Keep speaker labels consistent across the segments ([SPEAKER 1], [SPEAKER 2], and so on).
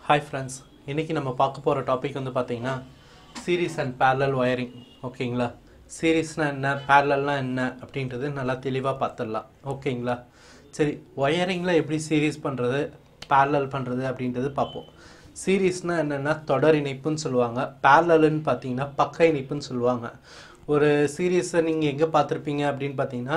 [SPEAKER 1] hi friends இன்றைக்கி நம்ம பார்க்க போகிற டாபிக் வந்து பார்த்தீங்கன்னா சீரிஸ் அண்ட் parallel ஒயரிங் ஓகேங்களா சீரிஸ்னால் என்ன parallelனா என்ன அப்படின்றது நல்லா தெளிவாக பார்த்துடலாம் ஓகேங்களா சரி ஒயரிங்கில் எப்படி சீரிஸ் பண்ணுறது parallel பண்ணுறது அப்படின்றது பார்ப்போம் சீரிஸ்னால் என்னென்னா தொடர் இணைப்புன்னு சொல்லுவாங்க parallelன்னு பார்த்தீங்கன்னா பக்க இணைப்புன்னு சொல்லுவாங்க ஒரு சீரியஸை நீங்கள் எங்கே பார்த்துருப்பீங்க அப்படின்னு பார்த்தீங்கன்னா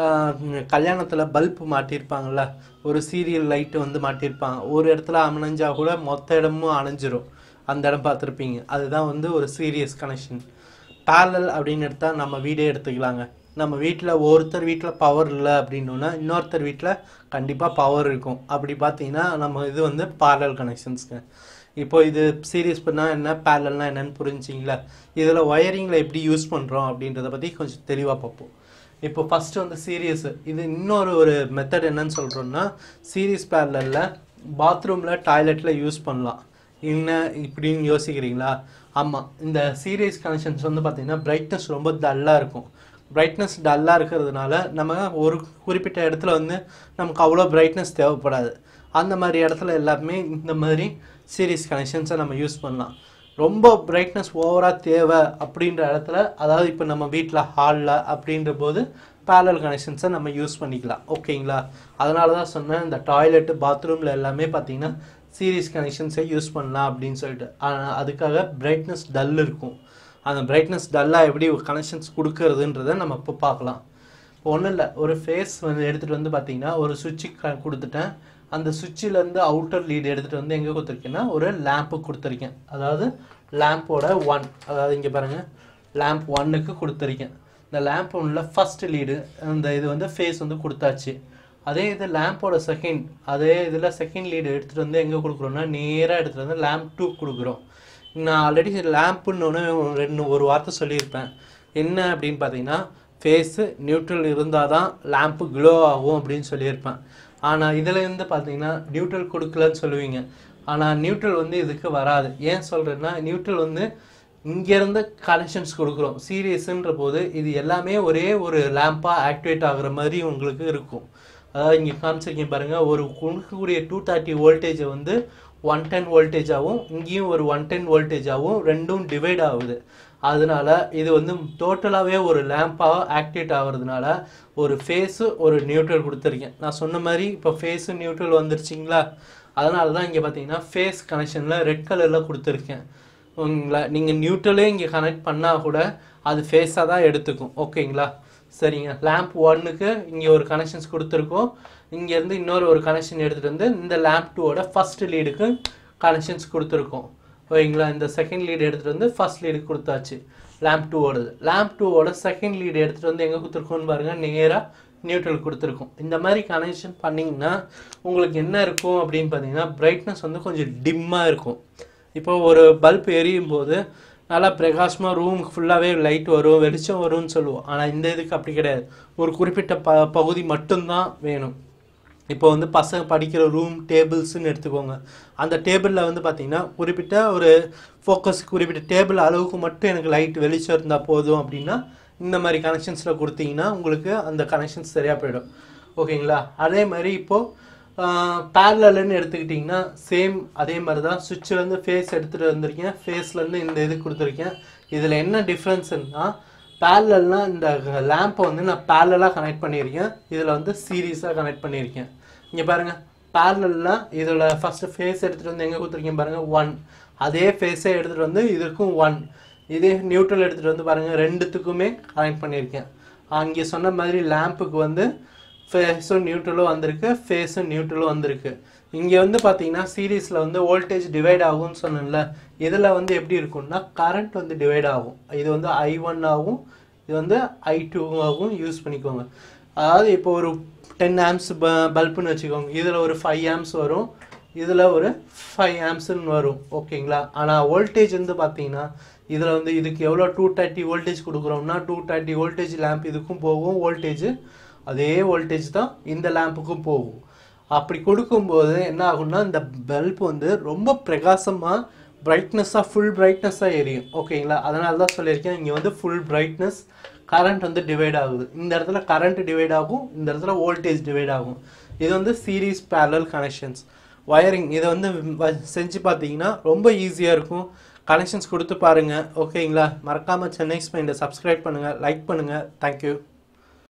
[SPEAKER 1] கல்யாணத்தில் பல்ப் மாட்டியிருப்பாங்கள்ல ஒரு சீரியல் லைட்டு வந்து மாட்டியிருப்பாங்க ஒரு இடத்துல அணைஞ்சா கூட மொத்த இடமும் அணைஞ்சிரும் அந்த இடம் பார்த்துருப்பீங்க அதுதான் வந்து ஒரு சீரியஸ் கனெக்ஷன் parallel அப்படின்னு எடுத்தால் நம்ம வீடே எடுத்துக்கலாங்க நம்ம வீட்டில் ஒருத்தர் வீட்டில் பவர் இல்லை அப்படின்னோன்னா இன்னொருத்தர் வீட்டில் கண்டிப்பாக பவர் இருக்கும் அப்படி பார்த்தீங்கன்னா நம்ம இது வந்து parallel கனெக்ஷன்ஸ்ங்க இப்போ இது சீரியஸ் பண்ணால் என்ன பேரலல்னா என்னன்னு புரிஞ்சிங்களா இதில் ஒயரிங்கில் எப்படி யூஸ் பண்ணுறோம் அப்படின்றத பற்றி கொஞ்சம் தெளிவாக பார்ப்போம் இப்போ ஃபஸ்ட்டு வந்து சீரியஸ் இது இன்னொரு ஒரு மெத்தட் என்னன்னு சொல்கிறோம்னா சீரியஸ் பேரலில் பாத்ரூமில் டாய்லெட்டில் யூஸ் பண்ணலாம் என்ன இப்படின்னு யோசிக்கிறீங்களா ஆமாம் இந்த சீரியஸ் கனெக்ஷன்ஸ் வந்து பார்த்திங்கன்னா பிரைட்னஸ் ரொம்ப டல்லாக இருக்கும் பிரைட்னஸ் டல்லாக இருக்கிறதுனால நம்ம ஒரு குறிப்பிட்ட இடத்துல வந்து நமக்கு அவ்வளோ பிரைட்னஸ் தேவைப்படாது அந்த மாதிரி இடத்துல எல்லாமே இந்த மாதிரி சீரிஸ் கனெக்ஷன்ஸை நம்ம யூஸ் பண்ணலாம் ரொம்ப பிரைட்னஸ் ஓவராக தேவை அப்படின்ற இடத்துல அதாவது இப்போ நம்ம வீட்டில் ஹாலில் அப்படின்ற போது பேரல் கனெக்ஷன்ஸை நம்ம யூஸ் பண்ணிக்கலாம் ஓகேங்களா அதனால தான் சொன்னேன் இந்த டாய்லெட்டு பாத்ரூமில் எல்லாமே பார்த்தீங்கன்னா சீரிஸ் கனெக்ஷன்ஸை யூஸ் பண்ணலாம் அப்படின்னு சொல்லிட்டு ஆனால் அதுக்காக பிரைட்னஸ் டல் இருக்கும் அந்த பிரைட்னஸ் டல்லாக எப்படி கனெக்ஷன்ஸ் கொடுக்கறதுன்றதை நம்ம இப்போ பார்க்கலாம் இப்போ ஒன்றும் இல்லை ஒரு ஃபேஸ் வந்து எடுத்துகிட்டு வந்து பார்த்தீங்கன்னா ஒரு சுவிட்சு க கொடுத்துட்டேன் அந்த சுவிட்சிலேருந்து அவுட்டர் லீடு எடுத்துகிட்டு வந்து எங்கே கொடுத்துருக்கேன்னா ஒரு லேம்ப்பு கொடுத்துருக்கேன் அதாவது லேம்போட ஒன் அதாவது இங்கே பாருங்கள் லேம்ப் ஒன்னுக்கு கொடுத்துருக்கேன் இந்த லேம்ப் ஒன்னில் ஃபர்ஸ்ட் லீடு அந்த இது வந்து ஃபேஸ் வந்து கொடுத்தாச்சு அதே இது லேம்போட செகண்ட் அதே இதில் செகண்ட் லீடு எடுத்துகிட்டு வந்து எங்கே கொடுக்குறோம்னா நேராக எடுத்துகிட்டு வந்து லேம்ப் டூ கொடுக்குறோம் நான் ஆல்ரெடி லேம்ப்புன்னு ரெண்டு ஒரு வார்த்தை சொல்லியிருப்பேன் என்ன அப்படின்னு பார்த்தீங்கன்னா ஃபேஸு நியூட்ரல் இருந்தால் தான் லேம்ப்பு க்ளோ ஆகும் அப்படின்னு சொல்லியிருப்பேன் ஆனால் இதில் இருந்து பார்த்தீங்கன்னா நியூட்ரல் கொடுக்கலன்னு சொல்லுவீங்க ஆனால் நியூட்ரல் வந்து இதுக்கு வராது ஏன் சொல்கிறேன்னா நியூட்ரல் வந்து இங்கேருந்து கனெக்ஷன்ஸ் கொடுக்குறோம் சீரியஸ்ன்ற போது இது எல்லாமே ஒரே ஒரு லேம்பாக ஆக்டிவேட் ஆகுற மாதிரி உங்களுக்கு இருக்கும் அதாவது இங்கே காமிச்சிருக்கீங்க பாருங்கள் ஒரு கொடுக்கக்கூடிய டூ தேர்ட்டி வோல்டேஜை வந்து ஒன் டென் வோல்டேஜாகவும் இங்கேயும் ஒரு ஒன் டென் வோல்டேஜாகவும் ரெண்டும் டிவைட் ஆகுது அதனால இது வந்து டோட்டலாகவே ஒரு லேம்பாக ஆக்டிவேட் ஆகுறதுனால ஒரு ஃபேஸு ஒரு நியூட்ரல் கொடுத்துருக்கேன் நான் சொன்ன மாதிரி இப்போ ஃபேஸு நியூட்ரல் வந்துருச்சிங்களா அதனால தான் இங்கே பார்த்தீங்கன்னா ஃபேஸ் கனெக்ஷனில் ரெட் கலரில் கொடுத்துருக்கேன் உங்களை நீங்கள் நியூட்ரலே இங்கே கனெக்ட் பண்ணால் கூட அது ஃபேஸாக தான் எடுத்துக்கும் ஓகேங்களா சரிங்க லேம்ப் ஒன்னுக்கு இங்கே ஒரு கனெக்ஷன்ஸ் கொடுத்துருக்கோம் இங்கேருந்து இன்னொரு ஒரு கனெக்ஷன் எடுத்துகிட்டு வந்து இந்த லேம்ப் டூவோட ஃபஸ்ட் லீடுக்கு கனெக்ஷன்ஸ் கொடுத்துருக்கோம் ஓகேங்களா இந்த செகண்ட் லீடு எடுத்துகிட்டு வந்து ஃபர்ஸ்ட் லீடு கொடுத்தாச்சு லேம்ப் டூவோடது லேம்ப் டூவோட செகண்ட் லீடு எடுத்துகிட்டு வந்து எங்கே கொடுத்துருக்கோன்னு பாருங்கள் நேராக நியூட்ரல் கொடுத்துருக்கோம் இந்த மாதிரி கனெக்ஷன் பண்ணிங்கன்னா உங்களுக்கு என்ன இருக்கும் அப்படின்னு பார்த்தீங்கன்னா பிரைட்னஸ் வந்து கொஞ்சம் டிம்மாக இருக்கும் இப்போ ஒரு பல்ப் எரியும் போது நல்லா பிரகாசமாக ரூம் ஃபுல்லாகவே லைட் வரும் வெளிச்சம் வரும்னு சொல்லுவோம் ஆனால் இந்த இதுக்கு அப்படி கிடையாது ஒரு குறிப்பிட்ட ப பகுதி மட்டும்தான் வேணும் இப்போ வந்து பசங்க படிக்கிற ரூம் டேபிள்ஸ்னு எடுத்துக்கோங்க அந்த டேபிளில் வந்து பார்த்தீங்கன்னா குறிப்பிட்ட ஒரு ஃபோக்கஸ் குறிப்பிட்ட டேபிள் அளவுக்கு மட்டும் எனக்கு லைட் வெளிச்சம் இருந்தால் போதும் அப்படின்னா இந்த மாதிரி கனெக்ஷன்ஸில் கொடுத்தீங்கன்னா உங்களுக்கு அந்த கனெக்ஷன்ஸ் சரியாக போயிடும் ஓகேங்களா அதே மாதிரி இப்போது பேரலன்னு எடுத்துக்கிட்டிங்கன்னா சேம் அதே மாதிரி தான் சுவிட்சிலேருந்து ஃபேஸ் எடுத்துகிட்டு வந்திருக்கேன் ஃபேஸ்லேருந்து இந்த இது கொடுத்துருக்கேன் இதில் என்ன டிஃப்ரென்ஸுன்னா பேரலல்னா இந்த லேம்பை வந்து நான் பேரலாக கனெக்ட் பண்ணியிருக்கேன் இதில் வந்து சீரியஸாக கனெக்ட் பண்ணியிருக்கேன் இங்கே பாருங்கள் பேரலல்னா இதில் ஃபஸ்ட்டு ஃபேஸ் எடுத்துகிட்டு வந்து எங்கே கொடுத்துருக்கேன் பாருங்கள் ஒன் அதே ஃபேஸை எடுத்துகிட்டு வந்து இதுக்கும் ஒன் இதே நியூட்ரல் எடுத்துகிட்டு வந்து பாருங்கள் ரெண்டுத்துக்குமே கனெக்ட் பண்ணியிருக்கேன் அங்கே சொன்ன மாதிரி லேம்புக்கு வந்து ஃபேஸும் நியூட்ரலும் வந்திருக்கு ஃபேஸும் நியூட்ரலும் வந்திருக்கு இங்கே வந்து பார்த்தீங்கன்னா சீரீஸில் வந்து வோல்டேஜ் டிவைட் ஆகும்னு சொன்னேன்ல இதில் வந்து எப்படி இருக்கும்னா கரண்ட் வந்து டிவைட் ஆகும் இது வந்து ஐ ஒன் ஆகும் இது வந்து ஐ டூவாகவும் யூஸ் பண்ணிக்கோங்க அதாவது இப்போ ஒரு டென் ஆம்ஸ் ப பல்புன்னு வச்சுக்கோங்க இதில் ஒரு ஃபைவ் ஆம்ஸ் வரும் இதில் ஒரு ஃபைவ் ஆம்ஸ்ன்னு வரும் ஓகேங்களா ஆனால் வோல்டேஜ் வந்து பார்த்தீங்கன்னா இதில் வந்து இதுக்கு எவ்வளோ டூ தேர்ட்டி வோல்டேஜ் கொடுக்குறோம்னா டூ தேர்ட்டி வோல்டேஜ் லேம்ப் இதுக்கும் போகும் வோல்டேஜ் அதே வோல்டேஜ் தான் இந்த லேம்புக்கும் போகும் அப்படி கொடுக்கும்போது என்ன ஆகும்னா இந்த பல்ப் வந்து ரொம்ப பிரகாசமாக பிரைட்னஸாக ஃபுல் பிரைட்னஸாக எரியும் ஓகேங்களா அதனால தான் சொல்லியிருக்கேன் இங்கே வந்து ஃபுல் பிரைட்னஸ் கரண்ட் வந்து டிவைட் ஆகுது இந்த இடத்துல கரண்ட் டிவைட் ஆகும் இந்த இடத்துல வோல்டேஜ் டிவைட் ஆகும் இது வந்து சீரீஸ் பேரலல் கனெக்ஷன்ஸ் ஒயரிங் இதை வந்து வ- செஞ்சு பார்த்தீங்கன்னா ரொம்ப ஈஸியாக இருக்கும் கனெக்ஷன்ஸ் கொடுத்து பாருங்கள் ஓகேங்களா மறக்காமல் சென்னை ஸ்பெயினில் சப்ஸ்கிரைப் பண்ணுங்கள் லைக் பண்ணுங்கள் தேங்க்யூ